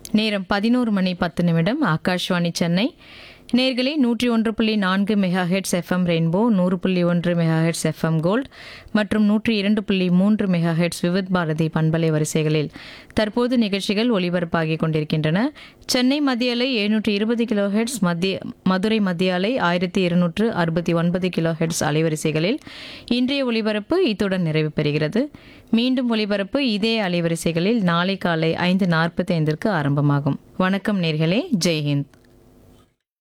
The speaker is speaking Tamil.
நேரம் பதினோரு மணி பத்து நிமிடம் ஆகாஷ்வாணி சென்னை நேர்களே நூற்றி ஒன்று புள்ளி நான்கு மெகா ஹெட்ஸ் எஃப்எம் ரெயின்போ நூறு புள்ளி ஒன்று மெகா ஹெட்ஸ் எஃப்எம் கோல்ட் மற்றும் நூற்றி இரண்டு புள்ளி மூன்று மெகா ஹெட்ஸ் விவித் பாரதி பண்பலை வரிசைகளில் தற்போது நிகழ்ச்சிகள் ஒலிபரப்பாகி கொண்டிருக்கின்றன சென்னை மத்திய அலை எழுநூற்றி இருபது கிலோ ஹெட்ஸ் மத்திய மதுரை மத்திய அலை ஆயிரத்தி இருநூற்று அறுபத்தி ஒன்பது கிலோ ஹெட்ஸ் அலைவரிசைகளில் இன்றைய ஒலிபரப்பு இத்துடன் நிறைவு பெறுகிறது மீண்டும் ஒலிபரப்பு இதே அலைவரிசைகளில் நாளை காலை ஐந்து நாற்பத்தி ஐந்திற்கு ஆரம்பமாகும் வணக்கம் நேர்களே ஜெய்ஹிந்த்